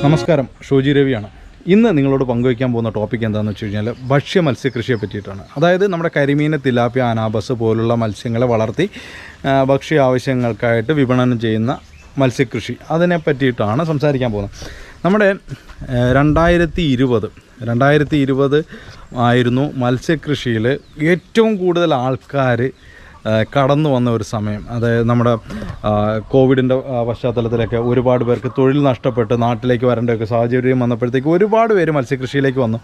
നമസ്കാരം ഷോജി രവിയാണ് ഇന്ന് നിങ്ങളോട് പങ്കുവയ്ക്കാൻ പോകുന്ന ടോപ്പിക് എന്താണെന്ന് വെച്ച് കഴിഞ്ഞാൽ ഭക്ഷ്യ മത്സ്യകൃഷിയെ പറ്റിയിട്ടാണ് അതായത് നമ്മുടെ കരിമീന് തിലാപ്പിയ അനാബസ് പോലുള്ള മത്സ്യങ്ങളെ വളർത്തി ആ, ഭക്ഷ്യ ആവശ്യങ്ങൾക്കായിട്ട് വിപണനം ചെയ്യുന്ന മത്സ്യകൃഷി അതിനെ പറ്റിയിട്ടാണ് സംസാരിക്കാൻ പോകുന്നത് നമ്മുടെ ആ, രണ്ടായിരത്തി ഇരുപത് രണ്ടായിരത്തി ഇരുപത് ആയിരുന്നു മത്സ്യകൃഷിയിൽ ഏറ്റവും കൂടുതൽ ആൾക്കാർ കടന്നു വന്ന ഒരു സമയം അതായത് നമ്മുടെ കോവിഡിൻ്റെ പശ്ചാത്തലത്തിലൊക്കെ ഒരുപാട് പേർക്ക് തൊഴിൽ നഷ്ടപ്പെട്ട് നാട്ടിലേക്ക് വരേണ്ടൊക്കെ സാഹചര്യം വന്നപ്പോഴത്തേക്ക് ഒരുപാട് പേര് മത്സ്യകൃഷിയിലേക്ക് വന്നു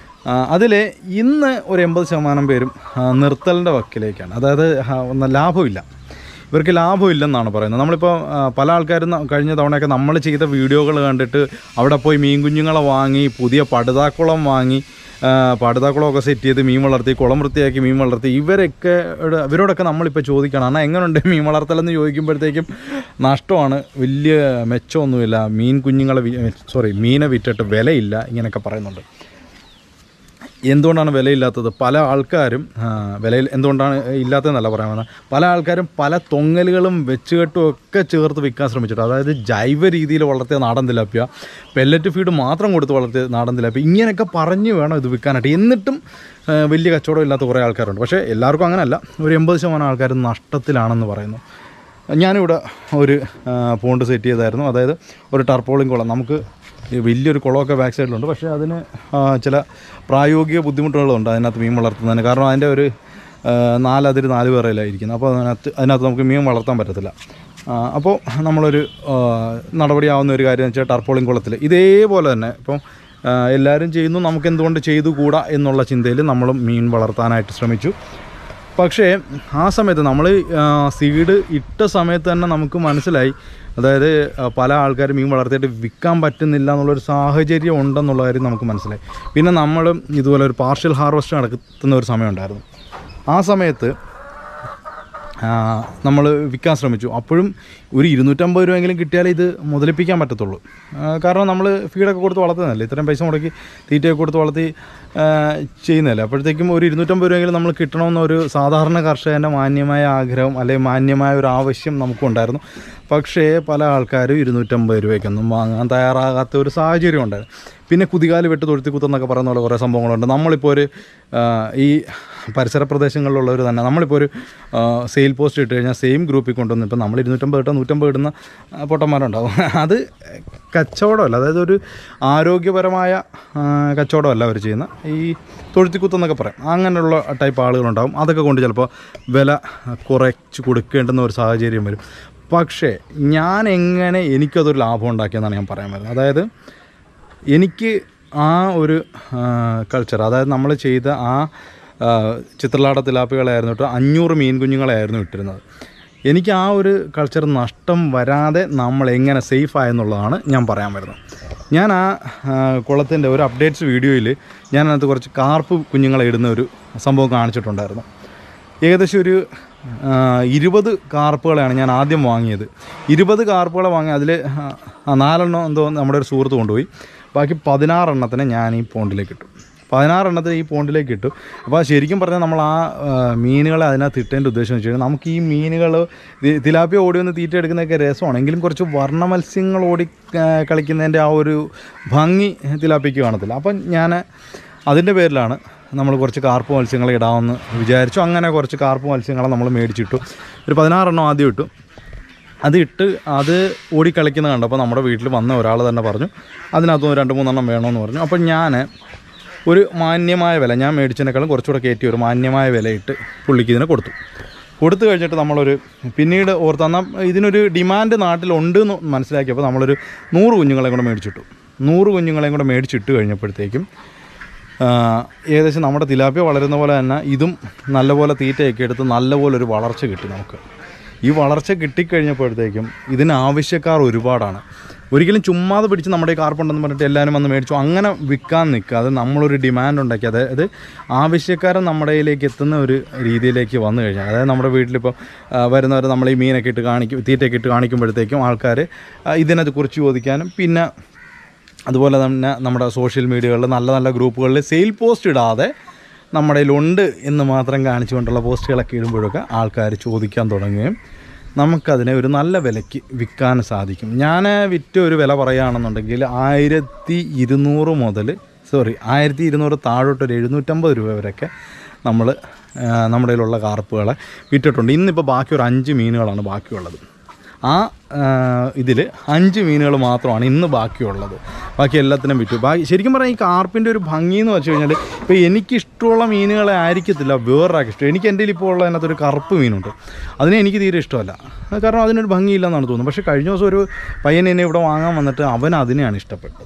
അതിൽ ഇന്ന് ഒരു എൺപത് ശതമാനം പേരും ആ, നിർത്തലിൻ്റെ വക്കിലേക്കാണ് അതായത് ആ, ഒന്നും ലാഭമില്ല ഇവർക്ക് ലാഭമില്ലെന്നാണ് പറയുന്നത് നമ്മളിപ്പോൾ ആ, പല ആൾക്കാരും ന- കഴിഞ്ഞ തവണയൊക്കെ നമ്മൾ ചെയ്ത വീഡിയോകൾ കണ്ടിട്ട് അവിടെ പോയി മീൻ കുഞ്ഞുങ്ങളെ വാങ്ങി പുതിയ പടുതാക്കുളം വാങ്ങി ആ, പടുതാക്കുളമൊക്കെ സെറ്റ് ചെയ്ത് മീൻ വളർത്തി കുളം വൃത്തിയാക്കി മീൻ വളർത്തി ഇവരൊക്കെ ടെ- ഇവരോടൊക്കെ നമ്മളിപ്പോൾ ചോദിക്കണം എന്നാൽ എങ്ങനെയുണ്ട് മീൻ വളർത്തലെന്ന് ചോദിക്കുമ്പോഴത്തേക്കും നഷ്ടമാണ് വലിയ മെച്ചമൊന്നുമില്ല മീൻ കുഞ്ഞുങ്ങളെ സോറി മീനെ വിറ്റിട്ട് വിലയില്ല ഇങ്ങനെയൊക്കെ പറയുന്നുണ്ട് എന്തുകൊണ്ടാണ് വിലയില്ലാത്തത് പല ആൾക്കാരും ആ, വിലയിൽ എന്തുകൊണ്ടാണ് ഇല്ലാത്തതെന്നല്ല പറയാൻ വന്നത് പല ആൾക്കാരും പല തൊങ്ങലുകളും വെച്ചുകെട്ടും ഒക്കെ ചേർത്ത് വിൽക്കാൻ ശ്രമിച്ചിട്ട് അതായത് ജൈവ രീതിയിൽ വളർത്തിയ നാടൻ തിലാപ്പിയ പെല്ലറ്റ് ഫീഡ് മാത്രം കൊടുത്ത് വളർത്തിയ നാടൻ തിലാപ്പിയ ഇങ്ങനെയൊക്കെ പറഞ്ഞ് വേണം ഇത് വിൽക്കാനായിട്ട് എന്നിട്ടും ആ, വലിയ കച്ചവടം ഇല്ലാത്ത കുറേ ആൾക്കാരുണ്ട് പക്ഷേ എല്ലാവർക്കും അങ്ങനെയല്ല ഒരു എൺപത് ശതമാനം ആൾക്കാർ നഷ്ടത്തിലാണെന്ന് പറയുന്നു ഞാനിവിടെ ഒരു ആ, പോണ്ട് സെറ്റ് ചെയ്തായിരുന്നു അതായത് ഒരു ടർപ്പോളിംഗ് കുളം നമുക്ക് ഈ വലിയൊരു കുളമൊക്കെ ബാക്ക് സൈഡിലുണ്ട് പക്ഷേ അതിന് ആ, ചില പ്രായോഗിക ബുദ്ധിമുട്ടുകളുണ്ട് അതിനകത്ത് മീൻ വളർത്തുന്നതിന് കാരണം അതിൻ്റെ ഒരു ആ, നാലതിര് നാല് പേരയിലായിരിക്കുന്നത് അപ്പോൾ അതിനകത്ത് അതിനകത്ത് നമുക്ക് മീൻ വളർത്താൻ പറ്റത്തില്ല ആ, അപ്പോൾ നമ്മളൊരു ആ, നടപടിയാവുന്ന ഒരു കാര്യം എന്ന് വെച്ചാൽ ടർപ്പോളിംഗ് കുളത്തിൽ ഇതേപോലെ തന്നെ ഇപ്പം ആ, എല്ലാവരും ചെയ്യുന്നു നമുക്ക് എന്തുകൊണ്ട് ചെയ്തുകൂടാ എന്നുള്ള ചിന്തയിൽ നമ്മളും മീൻ വളർത്താനായിട്ട് ശ്രമിച്ചു പക്ഷേ ആ സമയത്ത് നമ്മൾ സീഡ് ഇട്ട സമയത്ത് തന്നെ നമുക്ക് മനസ്സിലായി അതായത് ആ, പല ആൾക്കാരും മീൻ വളർത്തിയിട്ട് വിൽക്കാൻ പറ്റുന്നില്ല എന്നുള്ളൊരു സാഹചര്യം ഉണ്ടെന്നുള്ള കാര്യം നമുക്ക് മനസ്സിലായി പിന്നെ നമ്മൾ ഇതുപോലെ ഒരു പാർഷ്യൽ ഹാർവസ്റ്റ് നടത്തുന്ന ഒരു സമയമുണ്ടായിരുന്നു ആ സമയത്ത് നമ്മൾ വിൽക്കാൻ ശ്രമിച്ചു അപ്പോഴും ഒരു ഇരുന്നൂറ്റമ്പത് രൂപയെങ്കിലും കിട്ടിയാലേ ഇത് മുതലിപ്പിക്കാൻ പറ്റത്തുള്ളൂ ആ, കാരണം നമ്മൾ ഫീഡൊക്കെ കൊടുത്ത് വളർത്തുന്നതല്ലേ ഇത്രയും പൈസ മുടക്കി തീറ്റയൊക്കെ കൊടുത്ത് വളർത്തി ആ, ചെയ്യുന്നതല്ലേ അപ്പോഴത്തേക്കും ഒരു ഇരുന്നൂറ്റമ്പത് രൂപയെങ്കിലും നമ്മൾ കിട്ടണമെന്നൊരു സാധാരണ കർഷകൻ്റെ മാന്യമായ ആഗ്രഹം അല്ലെങ്കിൽ മാന്യമായ ഒരു ആവശ്യം നമുക്കുണ്ടായിരുന്നു പക്ഷേ പല ആൾക്കാരും ഇരുന്നൂറ്റമ്പത് രൂപയ്ക്കൊന്നും വാങ്ങാൻ തയ്യാറാകാത്ത ഒരു സാഹചര്യം ഉണ്ടായിരുന്നു പിന്നെ കുതികാല് വെട്ട് തൊഴുത്തി കുത്തെന്നൊക്കെ പറയുന്ന പോലെ കുറേ സംഭവങ്ങളുണ്ട് നമ്മളിപ്പോൾ ഒരു ആ, ഈ പരിസര പ്രദേശങ്ങളിലുള്ളവർ തന്നെ നമ്മളിപ്പോൾ ഒരു സെയിൽ പോസ്റ്റ് ഇട്ട് കഴിഞ്ഞാൽ സെയിം ഗ്രൂപ്പിൽ കൊണ്ടുവന്ന് ഇപ്പം നമ്മൾ ഇരുന്നൂറ്റമ്പത് ഇട്ടാൽ നൂറ്റമ്പത് ഇടുന്ന ആ, പൊട്ടന്മാരുണ്ടാവും അത് കച്ചവടമല്ല അതായത് ഒരു ആരോഗ്യപരമായ ആ, കച്ചവടമല്ല അവർ ചെയ്യുന്ന ഈ തൊഴുത്തിക്കുത്തെന്നൊക്കെ പറയും അങ്ങനെയുള്ള ടൈപ്പ് ആളുകളുണ്ടാവും അതൊക്കെ കൊണ്ട് ചിലപ്പോൾ വില കുറച്ച് കൊടുക്കേണ്ടുന്ന ഒരു സാഹചര്യം വരും പക്ഷേ ഞാൻ എങ്ങനെ എനിക്കതൊരു ലാഭം ഉണ്ടാക്കിയെന്നാണ് ഞാൻ പറയാൻ വരുന്നത് അതായത് എനിക്ക് ആ ഒരു കൾച്ചർ അതായത് നമ്മൾ ചെയ്ത ആ ആ, ചിത്രലാട തിലാപ്പികളായിരുന്നു ഇട്ട് അഞ്ഞൂറ് മീൻ കുഞ്ഞുങ്ങളായിരുന്നു ഇട്ടിരുന്നത് എനിക്ക് ആ ഒരു കൾച്ചർ നഷ്ടം വരാതെ നമ്മൾ എങ്ങനെ സേഫ് ആയെന്നുള്ളതാണ് ഞാൻ പറയാൻ വരുന്നത് ഞാൻ ആ കുളത്തിൻ്റെ ഒരു അപ്ഡേറ്റ്സ് വീഡിയോയിൽ ഞാൻ അതിനകത്ത് കുറച്ച് കാർപ്പ് കുഞ്ഞുങ്ങളെ ഇടുന്ന ഒരു സംഭവം കാണിച്ചിട്ടുണ്ടായിരുന്നു ഏകദേശം ഒരു ആ, ഇരുപത് കാർപ്പുകളെയാണ് ഞാൻ ആദ്യം വാങ്ങിയത് ഇരുപത് കാർപ്പുകളെ വാങ്ങി അതിൽ നാലെണ്ണം എന്തോ നമ്മുടെ ഒരു സുഹൃത്ത് കൊണ്ടുപോയി ബാക്കി പതിനാറെണ്ണത്തിനെ ഞാൻ ഈ പോണ്ടിലേക്ക് ഇട്ടു പതിനാറെണ്ണത്തിന് ഈ പോണ്ടിലേക്ക് ഇട്ടു അപ്പോൾ ശരിക്കും പറഞ്ഞാൽ നമ്മൾ ആ ആ, മീനുകളെ അതിനകത്ത് ഇട്ടതിൻ്റെ ഉദ്ദേശം വെച്ച് കഴിഞ്ഞാൽ നമുക്ക് ഈ മീനുകൾ തി- തിലാപ്പിയ ഓടി വന്ന് തീറ്റ എടുക്കുന്നതൊക്കെ രസമാണ് എങ്കിലും കുറച്ച് വർണ്ണ മത്സ്യങ്ങൾ ഓടി ആ, കളിക്കുന്നതിൻ്റെ ആ ഒരു ഭംഗി തിലാപ്പിക്ക് കാണത്തില്ല അപ്പം ഞാൻ അതിൻ്റെ പേരിലാണ് നമ്മൾ കുറച്ച് കാർപ്പ് മത്സ്യങ്ങളെ ഇടാമെന്ന് വിചാരിച്ചു അങ്ങനെ കുറച്ച് കാർപ്പ് മത്സ്യങ്ങളെ നമ്മൾ മേടിച്ചിട്ടു ഒരു പതിനാറെണ്ണം ആദ്യം ഇട്ടു അത് ഇട്ട് അത് ഓടിക്കളിക്കുന്ന കണ്ടപ്പോൾ നമ്മുടെ വീട്ടിൽ വന്ന ഒരാൾ തന്നെ പറഞ്ഞു അതിനകത്ത് രണ്ട് മൂന്നെണ്ണം വേണമെന്ന് പറഞ്ഞു അപ്പോൾ ഞാൻ ഒരു മാന്യമായ വില ഞാൻ മേടിച്ചതിനേക്കാളും കുറച്ചുകൂടെ കയറ്റി ഒരു മാന്യമായ വിലയിട്ട് പുള്ളിക്ക് ഇതിനെ കൊടുത്തു കൊടുത്തു കഴിഞ്ഞിട്ട് നമ്മളൊരു പിന്നീട് ഓർത്ത് എന്നാൽ ഇതിനൊരു ഡിമാൻഡ് നാട്ടിലുണ്ട് എന്ന് മനസ്സിലാക്കിയപ്പോൾ നമ്മളൊരു നൂറ് കുഞ്ഞുങ്ങളെയും കൂടെ മേടിച്ചിട്ടു നൂറ് കുഞ്ഞുങ്ങളെയും കൂടെ മേടിച്ചിട്ട് കഴിഞ്ഞപ്പോഴത്തേക്കും ആ, ഏകദേശം നമ്മുടെ തിലാപ്പിയ വളരുന്ന പോലെ തന്നെ ഇതും നല്ലപോലെ തീറ്റയൊക്കെ എടുത്ത് നല്ലപോലെ ഒരു വളർച്ച കിട്ടി നമുക്ക് ഈ വളർച്ച കിട്ടിക്കഴിഞ്ഞപ്പോഴത്തേക്കും ഇതിന് ആവശ്യക്കാർ ഒരുപാടാണ് ഒരിക്കലും ചുമ്മാതെ പിടിച്ച് നമ്മുടെ ഈ കാർപ്പുണ്ടെന്ന് പറഞ്ഞിട്ട് എല്ലാവരും വന്ന് മേടിച്ചു അങ്ങനെ വിൽക്കാൻ നിൽക്കാതെ നമ്മളൊരു ഡിമാൻഡ് ഉണ്ടാക്കി അതായത് ആവശ്യക്കാരൻ നമ്മുടെ കയ്യിലേക്ക് എത്തുന്ന ഒരു രീതിയിലേക്ക് വന്നു കഴിഞ്ഞാൽ അതായത് നമ്മുടെ വീട്ടിലിപ്പോൾ വരുന്നവർ നമ്മൾ ഈ മീനൊക്കെ ഇട്ട് കാണിക്കും തീറ്റയൊക്കെ ഇട്ട് കാണിക്കുമ്പോഴത്തേക്കും ആൾക്കാർ ഇതിനകത്ത് കുറിച്ച് ചോദിക്കാനും പിന്നെ അതുപോലെ തന്നെ നമ്മുടെ സോഷ്യൽ മീഡിയകളിൽ നല്ല നല്ല ഗ്രൂപ്പുകളിൽ സെയിൽ പോസ്റ്റ് ഇടാതെ നമ്മുടെ കയ്യിലുണ്ട് എന്ന് മാത്രം കാണിച്ചുകൊണ്ടുള്ള പോസ്റ്റുകളൊക്കെ ഇടുമ്പോഴൊക്കെ ആൾക്കാർ ചോദിക്കാൻ തുടങ്ങുകയും നമുക്കതിനെ ഒരു നല്ല വിലയ്ക്ക് വിൽക്കാൻ സാധിക്കും ഞാൻ വിറ്റ ഒരു വില പറയുകയാണെന്നുണ്ടെങ്കിൽ ആയിരത്തി ഇരുന്നൂറ് മുതൽ സോറി ആയിരത്തി ഇരുന്നൂറ് താഴോട്ട് ഒരു എഴുന്നൂറ്റമ്പത് രൂപ വരെയൊക്കെ നമ്മൾ നമ്മുടെ കയ്യിലുള്ള കാർപ്പുകളെ വിറ്റിട്ടുണ്ട് ഇന്നിപ്പോൾ ബാക്കി ഒരു അഞ്ച് മീനുകളാണ് ബാക്കിയുള്ളത് ആ ഇതിൽ അഞ്ച് മീനുകൾ മാത്രമാണ് ഇന്ന് ബാക്കിയുള്ളത് ബാക്കി എല്ലാത്തിനും വിറ്റു ബാക്കി ശരിക്കും പറഞ്ഞാൽ ഈ കാർപ്പിൻ്റെ ഒരു ഭംഗി എന്ന് വെച്ച് കഴിഞ്ഞാൽ ഇപ്പോൾ എനിക്കിഷ്ടമുള്ള മീനുകളെ ആയിരിക്കത്തില്ല വേറൊരാൾക്ക് ഇഷ്ടം എനിക്ക് എൻ്റെ ഇപ്പോൾ ഉള്ള അതിനകത്തൊരു കറുപ്പ് മീനുണ്ട് അതിനെ എനിക്ക് തീരെ ഇഷ്ടമല്ല അത് കാരണം അതിനൊരു ഭംഗിയില്ലെന്നാണ് തോന്നുന്നത് പക്ഷേ കഴിഞ്ഞ ദിവസം ഒരു പയ്യൻ എന്നെ ഇവിടെ വാങ്ങാൻ വന്നിട്ട് അവൻ അതിനെയാണ് ഇഷ്ടപ്പെട്ടത്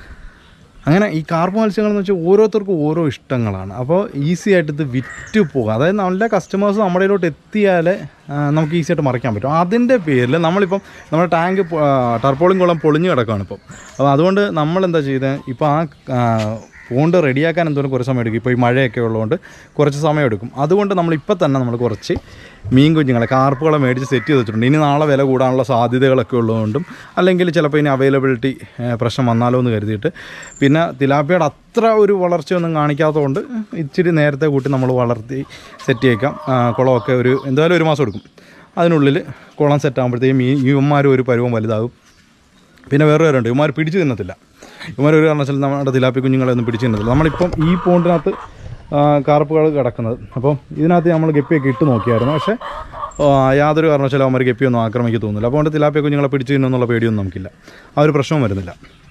അങ്ങനെ ഈ കാർപ്പ് മത്സ്യങ്ങൾ എന്ന് വെച്ചാൽ ഓരോരുത്തർക്കും ഓരോ ഇഷ്ടങ്ങളാണ് അപ്പോൾ ഈസി ആയിട്ട് ഇത് വിറ്റ് പോകും അതായത് നല്ല കസ്റ്റമേഴ്സ് നമ്മുടെ ഇതിലോട്ട് എത്തിയാൽ നമുക്ക് ഈസി ആയിട്ട് മറിക്കാൻ പറ്റും അതിൻ്റെ പേരിൽ നമ്മളിപ്പം നമ്മുടെ ടാങ്ക് ടർപ്പോളിംഗ് കുളം പൊളിഞ്ഞ് കിടക്കുകയാണ് ഇപ്പം അപ്പോൾ അതുകൊണ്ട് നമ്മൾ എന്താ ചെയ്തത് ഇപ്പോൾ ആ പോണ്ട് റെഡിയാക്കാൻ എന്തോരം കുറച്ച് സമയം എടുക്കും ഇപ്പോൾ ഈ മഴയൊക്കെ ഉള്ളതുകൊണ്ട് കുറച്ച് സമയം എടുക്കും അതുകൊണ്ട് നമ്മൾ ഇപ്പോൾ തന്നെ നമ്മൾ കുറച്ച് മീൻ കുഞ്ഞുങ്ങളെ കാർപ്പുകളെ മേടിച്ച് സെറ്റ് ചെയ്ത് വെച്ചിട്ടുണ്ട് ഇനി നാളെ വില കൂടാനുള്ള സാധ്യതകളൊക്കെ ഉള്ളതുകൊണ്ടും അല്ലെങ്കിൽ ചിലപ്പോൾ ഇനി അവൈലബിലിറ്റി പ്രശ്നം വന്നാലോ എന്ന് കരുതിയിട്ട് പിന്നെ തിലാപ്പിയുടെ അത്ര ഒരു വളർച്ചയൊന്നും കാണിക്കാത്തതുകൊണ്ട് ഇച്ചിരി നേരത്തെ കൂട്ടി നമ്മൾ വളർത്തി സെറ്റ് ചെയ്യിക്കാം കുളമൊക്കെ ഒരു എന്തായാലും ഒരു മാസം എടുക്കും അതിനുള്ളിൽ കുളം സെറ്റ് ആകുമ്പോഴത്തേക്കും ഈ ഇവന്മാരും ഒരു പരുവം വലുതാകും പിന്നെ വേറെ പേരുണ്ട് ഇവന്മാർ പിടിച്ചു തിന്നത്തില്ല ഇവന്മാർ ഒരു കാരണവശാലും നമ്മുടെ തിലാപ്പി കുഞ്ഞുങ്ങളെ ഒന്നും പിടിച്ചു തിന്നത്തില്ല നമ്മളിപ്പം ഈ പോണ്ടിനകത്ത് കാർപ്പുകൾ കിടക്കുന്നത് അപ്പം ഇതിനകത്ത് നമ്മൾ ഗപ്പിയൊക്കെ ഇട്ട് നോക്കിയായിരുന്നു പക്ഷേ യാതൊരു കാരണവശാലും അവന്മാർ ഗപ്പിയൊന്നും ആക്രമിക്കുക തോന്നുന്നില്ല അപ്പോൾ കൊണ്ട് തിലാപ്പിയ കുഞ്ഞുങ്ങളെ പിടിച്ചു തിന്നുന്നുള്ള പേടിയൊന്നും നമുക്കില്ല ആ ഒരു പ്രശ്നവും വരുന്നില്ല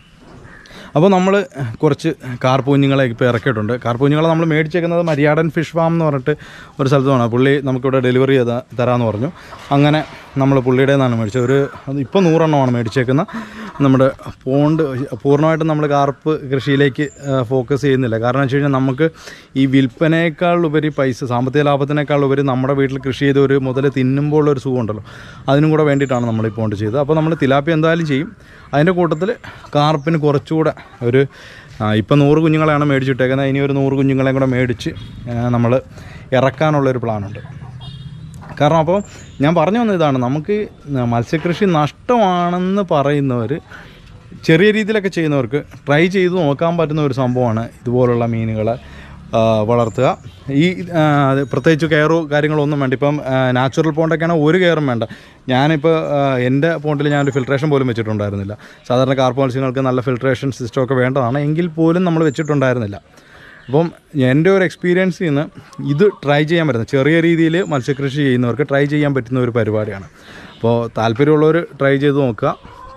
അപ്പോൾ നമ്മൾ കുറച്ച് കാർപ്പ് കുഞ്ഞുങ്ങളെ ഇപ്പോൾ ഇറക്കിയിട്ടുണ്ട് കാർപ്പ് കുഞ്ഞുങ്ങളെ നമ്മൾ മേടിച്ചേക്കുന്നത് മരിയാടൻ ഫിഷ് ഫാം എന്ന് പറഞ്ഞിട്ട് ഒരു സ്ഥലത്താണ് പുള്ളി നമുക്കിവിടെ ഡെലിവറി ചെയ്ത് തരാമെന്ന് പറഞ്ഞു അങ്ങനെ നമ്മൾ പുള്ളിയുടെ നിന്നാണ് മേടിച്ചത് ഒരു ഇപ്പോൾ നൂറെണ്ണമാണ് മേടിച്ചേക്കുന്നത് നമ്മുടെ പോണ്ട് പൂർണ്ണമായിട്ടും നമ്മൾ കാർപ്പ് കൃഷിയിലേക്ക് ഫോക്കസ് ചെയ്യുന്നില്ല കാരണം വെച്ച് കഴിഞ്ഞാൽ നമുക്ക് ഈ വിൽപ്പനയേക്കാൾ ഉപരി പൈസ സാമ്പത്തിക ലാഭത്തിനേക്കാൾ ഉപരി നമ്മുടെ വീട്ടിൽ കൃഷി ചെയ്ത ഒരു മുതൽ തിന്നുമ്പോൾ ഒരു സുഖം ഉണ്ടല്ലോ അതിനും കൂടെ വേണ്ടിയിട്ടാണ് നമ്മൾ ഈ പോണ്ട് ചെയ്തത് അപ്പോൾ നമ്മൾ തിലാപ്പി എന്തായാലും ചെയ്യും അതിൻ്റെ കൂട്ടത്തിൽ കാർപ്പിന് കുറച്ചുകൂടെ ഒരു ഇപ്പം നൂറ് കുഞ്ഞുങ്ങളെയാണ് മേടിച്ചിട്ടേക്കുന്നത് ഇനി ഒരു നൂറ് കുഞ്ഞുങ്ങളെയും കൂടെ മേടിച്ച് നമ്മൾ ഇറക്കാനുള്ളൊരു പ്ലാനുണ്ട് കാരണം അപ്പോൾ ഞാൻ പറഞ്ഞു വന്ന ഇതാണ് നമുക്ക് മത്സ്യകൃഷി നഷ്ടമാണെന്ന് പറയുന്നവർ ചെറിയ രീതിയിലൊക്കെ ചെയ്യുന്നവർക്ക് ട്രൈ ചെയ്ത് നോക്കാൻ പറ്റുന്ന ഒരു സംഭവമാണ് ഇതുപോലുള്ള മീനുകളെ വളർത്തുക ഈ പ്രത്യേകിച്ച് കെയറോ കാര്യങ്ങളൊന്നും വേണ്ട ഇപ്പം നാച്ചുറൽ പോണ്ടൊക്കെയാണ് ഒരു കെയറും വേണ്ട ഞാനിപ്പോൾ എൻ്റെ പോണ്ടിൽ ഞാനൊരു ഫിൽട്രേഷൻ പോലും വെച്ചിട്ടുണ്ടായിരുന്നില്ല സാധാരണ കാർപ്പ് മത്സ്യങ്ങൾക്ക് നല്ല ഫിൽട്രേഷൻ സിസ്റ്റമൊക്കെ വേണ്ടതാണ് എങ്കിൽ പോലും നമ്മൾ വെച്ചിട്ടുണ്ടായിരുന്നില്ല അപ്പം എൻ്റെ ഒരു എക്സ്പീരിയൻസിൽ നിന്ന് ഇത് ട്രൈ ചെയ്യാൻ പറ്റുന്ന ചെറിയ രീതിയിൽ മത്സ്യകൃഷി ചെയ്യുന്നവർക്ക് ട്രൈ ചെയ്യാൻ പറ്റുന്ന ഒരു പരിപാടിയാണ് അപ്പോൾ താല്പര്യമുള്ളവർ ട്രൈ ചെയ്ത് നോക്കുക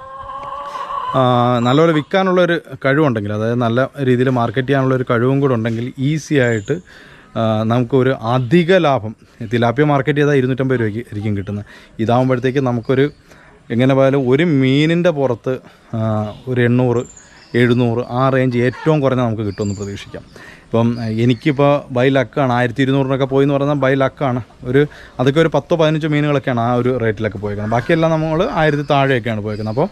നല്ലപോലെ വിൽക്കാനുള്ളൊരു കഴിവുണ്ടെങ്കിൽ അതായത് നല്ല രീതിയിൽ മാർക്കറ്റ് ചെയ്യാനുള്ളൊരു കഴിവും കൂടെ ഉണ്ടെങ്കിൽ ഈസി ആയിട്ട് നമുക്കൊരു അധിക ലാഭം തിലാപ്പിയ മാർക്കറ്റ് ചെയ്താൽ ഇരുന്നൂറ്റമ്പത് രൂപയ്ക്ക് ആയിരിക്കും കിട്ടുന്നത് ഇതാകുമ്പോഴത്തേക്ക് നമുക്കൊരു എങ്ങനെ പോയാലും ഒരു മീനിൻ്റെ പുറത്ത് ഒരു എണ്ണൂറ് എഴുന്നൂറ് ആ റേഞ്ച് ഏറ്റവും കുറഞ്ഞ നമുക്ക് കിട്ടുമെന്ന് പ്രതീക്ഷിക്കാം ഇപ്പം എനിക്കിപ്പോൾ ബൈ ലക്കാണ് ആയിരത്തി ഇരുന്നൂറിനൊക്കെ പോയി എന്ന് പറഞ്ഞാൽ ബൈ ലക്കാണ് ഒരു അതൊക്കെ ഒരു പത്തോ പതിനഞ്ചോ മീനുകളൊക്കെയാണ് ആ ഒരു റേറ്റിലൊക്കെ പോയേക്കുന്നത് ബാക്കിയെല്ലാം നമ്മൾ ആയിരത്തി താഴെയൊക്കെയാണ് പോയേക്കുന്നത് അപ്പോൾ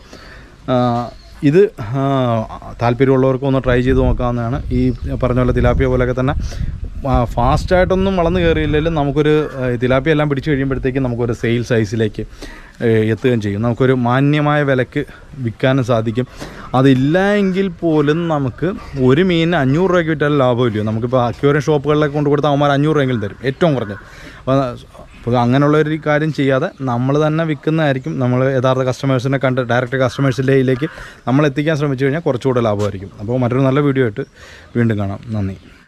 ഇത് താല്പര്യമുള്ളവർക്ക് ഒന്ന് ട്രൈ ചെയ്ത് നോക്കാവുന്നതാണ് ഈ പറഞ്ഞ പോലെ തിലാപ്പിയ പോലെയൊക്കെ തന്നെ ഫാസ്റ്റായിട്ടൊന്നും വളർന്നു കയറിയില്ലെങ്കിലും നമുക്കൊരു തിലാപ്പിയ എല്ലാം പിടിച്ചു കഴിയുമ്പോഴത്തേക്കും നമുക്കൊരു സെയിൽ സൈസിലേക്ക് എത്തുകയും ചെയ്യും നമുക്കൊരു മാന്യമായ വിലക്ക് വിൽക്കാനും സാധിക്കും അതില്ല എങ്കിൽ പോലും നമുക്ക് ഒരു മീനിന് അഞ്ഞൂറ് രൂപയ്ക്ക് വിറ്റാലും ലാഭമില്ലയോ നമുക്കിപ്പോൾ അക്യൂറിയം ഷോപ്പുകളിലൊക്കെ കൊണ്ട് കൊടുത്താൽ അവന്മാർ അഞ്ഞൂറ് രൂപയെങ്കിലും തരും ഏറ്റവും കുറഞ്ഞത് അപ്പോൾ അപ്പോൾ അങ്ങനെയുള്ള ഒരു കാര്യം ചെയ്യാതെ നമ്മൾ തന്നെ വിൽക്കുന്നതായിരിക്കും നമ്മൾ യഥാർത്ഥ കസ്റ്റമേഴ്സിനെ കണ്ട് ഡയറക്റ്റ് കസ്റ്റമേഴ്സിലേക്ക് നമ്മൾ എത്തിക്കാൻ ശ്രമിച്ചു കഴിഞ്ഞാൽ കുറച്ചുകൂടെ ലാഭമായിരിക്കും അപ്പോൾ മറ്റൊരു നല്ല വീഡിയോ ആയിട്ട് വീണ്ടും കാണാം നന്ദി